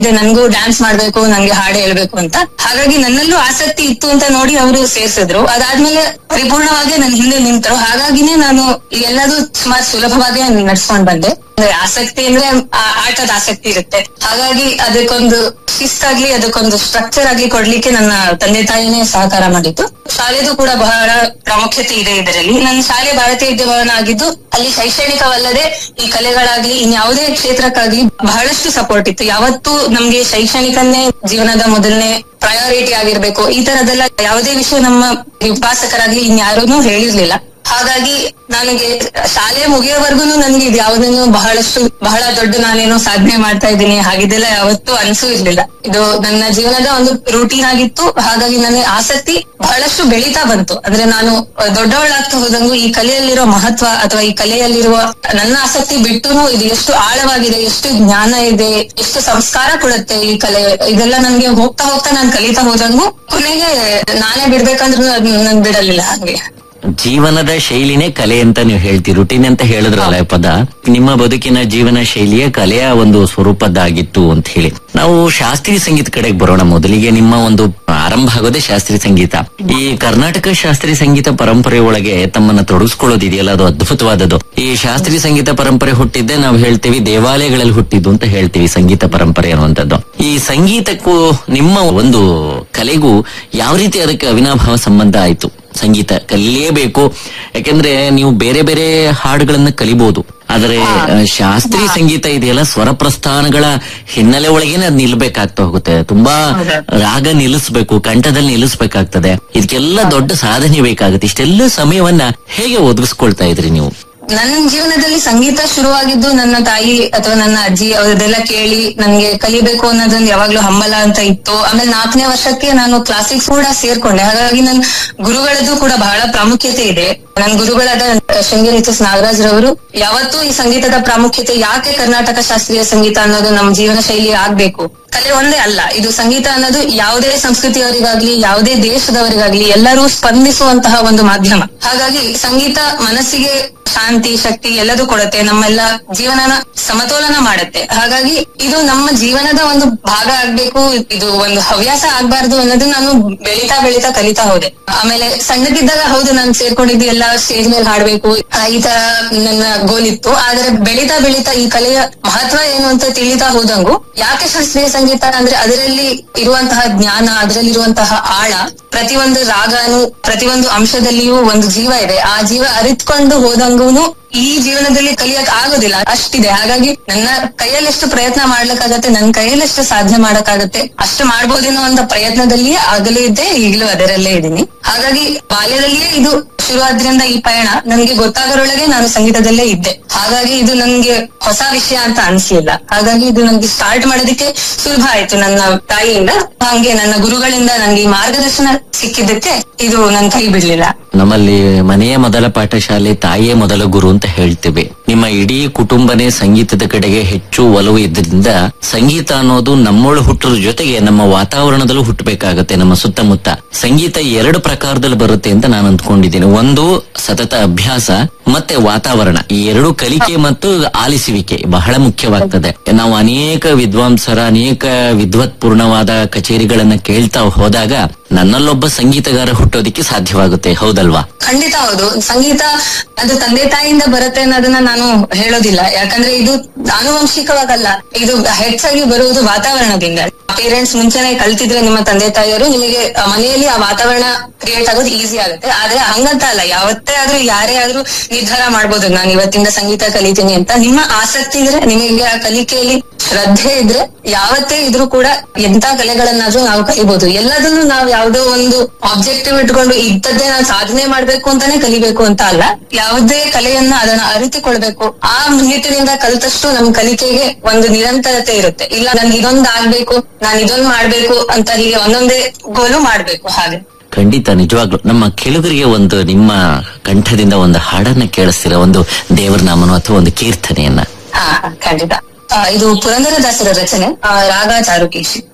ಇದೆ ನನ್ಗೂ ಡ್ಯಾನ್ಸ್ ಮಾಡ್ಬೇಕು ನಂಗೆ ಹಾಡು ಹೇಳ್ಬೇಕು ಅಂತ ಹಾಗಾಗಿ ನನ್ನಲ್ಲೂ ಆಸಕ್ತಿ ಇತ್ತು ಅಂತ ನೋಡಿ ಅವರು ಸೇರ್ಸಿದ್ರು ಅದಾದ್ಮೇಲೆ ಪರಿಪೂರ್ಣವಾಗಿ ನನ್ನ ಹಿಂದೆ ನಿಂತರು ಹಾಗಾಗಿನೇ ನಾನು ಎಲ್ಲದೂ ಸುಮಾರು ಸುಲಭವಾಗಿ ನಡ್ಸ್ಕೊಂಡ್ ಬಂದೆ ಅಂದ್ರೆ ಆಸಕ್ತಿ ಅಂದ್ರೆ ಆ- ಆಟದ ಆಸಕ್ತಿ ಇರುತ್ತೆ ಹಾಗಾಗಿ ಅದಕ್ಕೊಂದು ಶಿಸ್ತಾಗ್ಲಿ ಅದಕ್ಕೊಂದು ಸ್ಟ್ರಕ್ಚರ್ ಆಗ್ಲಿ ಕೊಡ್ಲಿಕ್ಕೆ ನನ್ನ ತಂದೆ ತಾಯಿನೇ ಸಹಕಾರ ಮಾಡಿದ್ದು ಶಾಲೆದು ಕೂಡ ಬಹಳ ಪ್ರಾಮುಖ್ಯತೆ ಇದೆ ಇದರಲ್ಲಿ ನನ್ನ ಶಾಲೆ ಭಾರತೀಯ ವಿದ್ಯಾಭವನ ಆಗಿದ್ದು ಅಲ್ಲಿ ಶೈಕ್ಷಣಿಕವಲ್ಲದೆ ಈ ಕಲೆಗಳಾಗ್ಲಿ ಇನ್ಯಾವುದೇ ಕ್ಷೇತ್ರಕ್ಕಾಗ್ಲಿ ಬಹಳಷ್ಟು ಸಪೋರ್ಟ್ ಇತ್ತು ಯಾವತ್ತೂ ನಮ್ಗೆ ಶೈಕ್ಷಣಿಕನ್ನೇ ಜೀವನದ ಮೊದಲನೇ ಪ್ರಯಾರಿಟಿ ಆಗಿರ್ಬೇಕು ಈ ತರದೆಲ್ಲ ಯಾವುದೇ ವಿಷಯ ನಮ್ಮ ಉಪಾಸಕರಾಗ್ಲಿ ಇನ್ಯಾರೂ ಹೇಳಿರ್ಲಿಲ್ಲ ಹಾಗಾಗಿ ನನಗೆ ಶಾಲೆ ಮುಗಿಯೋವರೆಗೂ ನನಗೆ ಇದು ಯಾವುದನ್ನು ಬಹಳಷ್ಟು ಬಹಳ ದೊಡ್ಡ ನಾನೇನೋ ಸಾಧನೆ ಮಾಡ್ತಾ ಇದ್ದೀನಿ ಹಾಗಿದೆಲ್ಲ ಯಾವತ್ತೂ ಅನ್ಸೂ ಇರ್ಲಿಲ್ಲ ಇದು ನನ್ನ ಜೀವನದ ಒಂದು ರೂಟೀನ್ ಆಗಿತ್ತು ಹಾಗಾಗಿ ನನಗೆ ಆಸಕ್ತಿ ಬಹಳಷ್ಟು ಬೆಳೀತಾ ಬಂತು ಅಂದ್ರೆ ನಾನು ದೊಡ್ಡವಳಾಗ್ತಾ ಹೋದಂಗೂ ಈ ಕಲೆಯಲ್ಲಿರೋ ಮಹತ್ವ ಅಥವಾ ಈ ಕಲೆಯಲ್ಲಿರುವ ನನ್ನ ಆಸಕ್ತಿ ಬಿಟ್ಟುನು ಇದು ಎಷ್ಟು ಆಳವಾಗಿದೆ ಎಷ್ಟು ಜ್ಞಾನ ಇದೆ ಎಷ್ಟು ಸಂಸ್ಕಾರ ಕೊಡುತ್ತೆ ಈ ಕಲೆ ಇದೆಲ್ಲ ನನ್ಗೆ ಹೋಗ್ತಾ ಹೋಗ್ತಾ ನಾನು ಕಲಿತಾ ಹೋದಂಗೂ ಕೊನೆಗೆ ನಾನೇ ಬಿಡ್ಬೇಕಂದ್ರೂ ನನ್ ಬಿಡಲಿಲ್ಲ ಹಾಗೆ ಜೀವನದ ಶೈಲಿನೇ ಕಲೆ ಅಂತ ನೀವು ಹೇಳ್ತೀರಿ ರುಟೀನ್ ಅಂತ ಹೇಳಿದ್ರಲ್ಲ ಈ ಪದ ನಿಮ್ಮ ಬದುಕಿನ ಜೀವನ ಶೈಲಿಯೇ ಕಲೆಯ ಒಂದು ಸ್ವರೂಪದ್ದಾಗಿತ್ತು ಅಂತ ಹೇಳಿ ನಾವು ಶಾಸ್ತ್ರೀಯ ಸಂಗೀತ ಕಡೆಗೆ ಬರೋಣ ಮೊದಲಿಗೆ ನಿಮ್ಮ ಒಂದು ಆರಂಭ ಆಗೋದೇ ಶಾಸ್ತ್ರೀಯ ಸಂಗೀತ ಈ ಕರ್ನಾಟಕ ಶಾಸ್ತ್ರೀಯ ಸಂಗೀತ ಪರಂಪರೆ ಒಳಗೆ ತಮ್ಮನ್ನ ತೊಡಗಿಸ್ಕೊಳ್ಳೋದಿದೆಯಲ್ಲ ಅದು ಅದ್ಭುತವಾದದ್ದು ಈ ಶಾಸ್ತ್ರೀಯ ಸಂಗೀತ ಪರಂಪರೆ ಹುಟ್ಟಿದ್ದೆ ನಾವು ಹೇಳ್ತೀವಿ ದೇವಾಲಯಗಳಲ್ಲಿ ಹುಟ್ಟಿದ್ದು ಅಂತ ಹೇಳ್ತೀವಿ ಸಂಗೀತ ಪರಂಪರೆ ಅನ್ನುವಂಥದ್ದು ಈ ಸಂಗೀತಕ್ಕೂ ನಿಮ್ಮ ಒಂದು ಕಲೆಗೂ ಯಾವ ರೀತಿ ಅದಕ್ಕೆ ಅವಿನಾಭಾವ ಸಂಬಂಧ ಆಯ್ತು ಸಂಗೀತ ಕಲಿಯಲೇಬೇಕು ಯಾಕೆಂದ್ರೆ ನೀವು ಬೇರೆ ಬೇರೆ ಹಾಡುಗಳನ್ನ ಕಲಿಬಹುದು ಆದರೆ ಆ, ಶಾಸ್ತ್ರೀಯ ಸಂಗೀತ ಇದೆಯಲ್ಲ ಸ್ವರ ಪ್ರಸ್ಥಾನಗಳ ಹಿನ್ನೆಲೆ ಒಳಗೇನೆ ಅದ್ ನಿಲ್ಬೇಕಾಗ್ತಾ ಹೋಗುತ್ತೆ ತುಂಬಾ ರಾಗ ನಿಲ್ಲಿಸ್ಬೇಕು ಕಂಠದಲ್ಲಿ ನಿಲ್ಲಿಸ್ಬೇಕಾಗ್ತದೆ ಇದಕ್ಕೆಲ್ಲ ದೊಡ್ಡ ಸಾಧನೆ ಬೇಕಾಗುತ್ತೆ ಇಷ್ಟೆಲ್ಲ ಸಮಯವನ್ನ ಹೇಗೆ ಒದಗಿಸ್ಕೊಳ್ತಾ ಇದ್ರಿ ನೀವು ನನ್ನ ಜೀವನದಲ್ಲಿ ಸಂಗೀತ ಶುರುವಾಗಿದ್ದು ನನ್ನ ತಾಯಿ ಅಥವಾ ನನ್ನ ಅಜ್ಜಿ ಅವ್ರದ್ದೆಲ್ಲ ಕೇಳಿ ನನ್ಗೆ ಕಲಿಬೇಕು ಅನ್ನೋದೊಂದು ಯಾವಾಗ್ಲೂ ಹಮ್ಮಲ ಅಂತ ಇತ್ತು ಆಮೇಲೆ ನಾಲ್ಕನೇ ವರ್ಷಕ್ಕೆ ನಾನು ಕ್ಲಾಸಿಕ್ಸ್ ಕೂಡ ಸೇರ್ಕೊಂಡೆ ಹಾಗಾಗಿ ನನ್ನ ಗುರುಗಳದ್ದು ಕೂಡ ಬಹಳ ಪ್ರಾಮುಖ್ಯತೆ ಇದೆ ನನ್ನ ಗುರುಗಳಾದ ಶೃಂಗೇರಿ ಎಚ್ ಎಸ್ ನಾಗರಾಜ್ ರವರು ಯಾವತ್ತೂ ಈ ಸಂಗೀತದ ಪ್ರಾಮುಖ್ಯತೆ ಯಾಕೆ ಕರ್ನಾಟಕ ಶಾಸ್ತ್ರೀಯ ಸಂಗೀತ ಅನ್ನೋದು ನಮ್ಮ ಜೀವನ ಶೈಲಿ ಆಗ್ಬೇಕು ಕಲೆ ಒಂದೇ ಅಲ್ಲ ಇದು ಸಂಗೀತ ಅನ್ನೋದು ಯಾವುದೇ ಸಂಸ್ಕೃತಿಯವರಿಗಾಗ್ಲಿ ಯಾವುದೇ ದೇಶದವರಿಗಾಗ್ಲಿ ಎಲ್ಲರೂ ಸ್ಪಂದಿಸುವಂತಹ ಒಂದು ಮಾಧ್ಯಮ ಹಾಗಾಗಿ ಸಂಗೀತ ಮನಸ್ಸಿಗೆ ಶಾಂತಿ ಶಕ್ತಿ ಎಲ್ಲದೂ ಕೊಡುತ್ತೆ ನಮ್ಮೆಲ್ಲ ಜೀವನನ ಸಮತೋಲನ ಮಾಡುತ್ತೆ ಹಾಗಾಗಿ ಇದು ನಮ್ಮ ಜೀವನದ ಒಂದು ಭಾಗ ಆಗ್ಬೇಕು ಇದು ಒಂದು ಹವ್ಯಾಸ ಆಗ್ಬಾರ್ದು ಅನ್ನೋದು ನಾನು ಬೆಳೀತಾ ಬೆಳೀತಾ ಕಲಿತಾ ಹೋದೆ ಆಮೇಲೆ ಸಣ್ಣದಿದ್ದಾಗ ಹೌದು ನಾನು ಸೇರ್ಕೊಂಡಿದ್ದು ಎಲ್ಲ ಸ್ಟೇಜ್ ಮೇಲೆ ಹಾಡ್ಬೇಕು ಆ, ಈ ತರ ನನ್ನ ಗೋಲ್ ಇತ್ತು ಆದ್ರೆ ಬೆಳೀತಾ ಬೆಳೀತಾ ಈ ಕಲೆಯ ಮಹತ್ವ ಏನು ಅಂತ ತಿಳಿತಾ ಹೋದಂಗು ಯಾಕೆ ಶಾಸ್ತ್ರೀಯ ಸಂಗೀತ ಅಂದ್ರೆ ಅದರಲ್ಲಿ ಇರುವಂತಹ ಜ್ಞಾನ ಅದರಲ್ಲಿರುವಂತಹ ಆಳ ಪ್ರತಿಯೊಂದು ರಾಗನು ಪ್ರತಿಯೊಂದು ಅಂಶದಲ್ಲಿಯೂ ಒಂದು ಜೀವ ಇದೆ ಆ ಜೀವ ಅರಿತ್ಕೊಂಡು ಹೋದಂಗೂನು ಈ ಜೀವನದಲ್ಲಿ ಕಲಿಯಕ್ ಆಗೋದಿಲ್ಲ ಅಷ್ಟಿದೆ ಹಾಗಾಗಿ ನನ್ನ ಕೈಯಲ್ಲಿ ಎಷ್ಟು ಪ್ರಯತ್ನ ಮಾಡ್ಲಿಕ್ಕಾಗತ್ತೆ ನನ್ನ ಕೈಯಲ್ಲಿ ಎಷ್ಟು ಸಾಧನೆ ಮಾಡಕ್ಕಾಗತ್ತೆ ಅಷ್ಟು ಮಾಡ್ಬೋದೇನೋ ಅಂತ ಪ್ರಯತ್ನದಲ್ಲಿಯೇ ಆಗಲೇ ಇದ್ದೆ ಈಗಲೂ ಅದರಲ್ಲೇ ಇದ್ದೀನಿ ಹಾಗಾಗಿ ಬಾಲ್ಯದಲ್ಲಿಯೇ ಇದು ಶುರುವಾದ್ರಿಂದ ಈ ಪಯಣ ನನ್ಗೆ ಗೊತ್ತಾಗೋರೊಳಗೆ ನಾನು ಸಂಗೀತದಲ್ಲೇ ಇದ್ದೆ ಹಾಗಾಗಿ ಇದು ನನ್ಗೆ ಹೊಸ ವಿಷಯ ಅಂತ ಅನ್ಸ್ಲಿಲ್ಲ ಹಾಗಾಗಿ ಇದು ನನ್ಗೆ ಸ್ಟಾರ್ಟ್ ಮಾಡೋದಕ್ಕೆ ಸುಲಭ ಆಯ್ತು ನನ್ನ ತಾಯಿಯಿಂದ ಹಂಗೆ ನನ್ನ ಗುರುಗಳಿಂದ ನನ್ಗೆ ಈ ಮಾರ್ಗದರ್ಶನ ಸಿಕ್ಕಿದ್ದಕ್ಕೆ ಇದು ನನ್ ಕೈ ಬಿಡ್ಲಿಲ್ಲ ನಮ್ಮಲ್ಲಿ ಮನೆಯ ಮೊದಲ ಪಾಠಶಾಲೆ ತಾಯಿಯೇ ಮೊದಲ ಗುರು ಅಂತ ಹೇಳ್ತೇವೆ ನಿಮ್ಮ ಇಡೀ ಕುಟುಂಬನೇ ಸಂಗೀತದ ಕಡೆಗೆ ಹೆಚ್ಚು ಒಲವು ಇದ್ರಿಂದ ಸಂಗೀತ ಅನ್ನೋದು ನಮ್ಮೊಳು ಹುಟ್ಟೋದ್ರ ಜೊತೆಗೆ ನಮ್ಮ ವಾತಾವರಣದಲ್ಲೂ ಹುಟ್ಟಬೇಕಾಗತ್ತೆ ನಮ್ಮ ಸುತ್ತಮುತ್ತ ಸಂಗೀತ ಎರಡು ಪ್ರಕಾರದಲ್ಲಿ ಬರುತ್ತೆ ಅಂತ ನಾನು ಅಂದ್ಕೊಂಡಿದ್ದೀನಿ ಒಂದು ಸತತ ಅಭ್ಯಾಸ ಮತ್ತೆ ವಾತಾವರಣ ಈ ಎರಡು ಕಲಿಕೆ ಮತ್ತು ಆಲಿಸುವಿಕೆ ಬಹಳ ಮುಖ್ಯವಾಗ್ತದೆ ನಾವು ಅನೇಕ ವಿದ್ವಾಂಸರ ಅನೇಕ ವಿದ್ವತ್ಪೂರ್ಣವಾದ ಕಚೇರಿಗಳನ್ನ ಕೇಳ್ತಾ ಹೋದಾಗ ನನ್ನಲ್ಲೊಬ್ಬ ಸಂಗೀತಗಾರ ಹುಟ್ಟೋದಿಕ್ಕೆ ಸಾಧ್ಯವಾಗುತ್ತೆ ಹೌದಲ್ವಾ ಖಂಡಿತ ಹೌದು ಸಂಗೀತ ಅದು ತಂದೆ ತಾಯಿಯಿಂದ ಬರುತ್ತೆ ಅನ್ನೋದನ್ನ ನಾನು ಹೇಳೋದಿಲ್ಲ ಯಾಕಂದ್ರೆ ಇದು ಆನುವಂಶಿಕವಾಗಲ್ಲ ಇದು ಹೆಚ್ಚಾಗಿ ಬರುವುದು ವಾತಾವರಣದಿಂದ ಪೇರೆಂಟ್ಸ್ ಮುಂಚೆನೆ ಕಲ್ತಿದ್ರೆ ನಿಮ್ಮ ತಂದೆ ತಾಯಿಯವರು ನಿಮಗೆ ಆ ಮನೆಯಲ್ಲಿ ಆ ವಾತಾವರಣ ಕ್ರಿಯೇಟ್ ಆಗೋದು ಈಸಿ ಆಗುತ್ತೆ ಆದ್ರೆ ಹಂಗಂತ ಅಲ್ಲ ಯಾವತ್ತೇ ಆದ್ರೂ ಯಾರೇ ಆದ್ರೂ ನಿರ್ಧಾರ ಮಾಡ್ಬೋದು ನಾನು ಇವತ್ತಿಂದ ಸಂಗೀತ ಕಲಿತೀನಿ ಅಂತ ನಿಮ್ಮ ಆಸಕ್ತಿ ಇದ್ರೆ ನಿಮಗೆ ಆ ಕಲಿಕೆಯಲ್ಲಿ ಶ್ರದ್ಧೆ ಇದ್ರೆ ಯಾವತ್ತೇ ಇದ್ರೂ ಕೂಡ ಎಂತ ಕಲೆಗಳನ್ನಾದ್ರೂ ನಾವು ಕಲಿಬಹುದು ಎಲ್ಲದನ್ನು ನಾವು ಯಾವುದೋ ಒಂದು ಆಬ್ಜೆಕ್ಟಿವ್ ಇಟ್ಕೊಂಡು ಇಂಥದ್ದೇ ನಾನು ಸಾಧನೆ ಮಾಡ್ಬೇಕು ಅಂತಾನೆ ಕಲಿಬೇಕು ಅಂತ ಅಲ್ಲ ಯಾವುದೇ ಕಲೆಯನ್ನ ಅದನ್ನ ಅರಿತುಕೊಳ್ಬೇಕು ಆ ನಿಟ್ಟಿನಿಂದ ಕಲಿತಷ್ಟು ನಮ್ ಕಲಿಕೆಗೆ ಒಂದು ನಿರಂತರತೆ ಇರುತ್ತೆ ಇಲ್ಲ ನನ್ಗೆ ಇದೊಂದು ಆಗ್ಬೇಕು ನಾನು ಇದೊಂದು ಮಾಡ್ಬೇಕು ಅಂತ ಹೀಗೆ ಒಂದೊಂದೇ ಗೋಲು ಮಾಡ್ಬೇಕು ಹಾಗೆ ಖಂಡಿತ ನಿಜವಾಗ್ಲು ನಮ್ಮ ಕೆಳಗರಿಗೆ ಒಂದು ನಿಮ್ಮ ಕಂಠದಿಂದ ಒಂದು ಹಾಡನ್ನ ಕೇಳಿಸ್ತೀರ ಒಂದು ದೇವರ ನಾಮನು ಅಥವಾ ಒಂದು ಕೀರ್ತನೆಯನ್ನ ಹಾ ಹಾ, ಖಂಡಿತ ಆ, ಇದು ಪುರಂದರದಾಸರ ರಚನೆ ಆ, ರಾಗ ಚಾರುಕೇಶಿ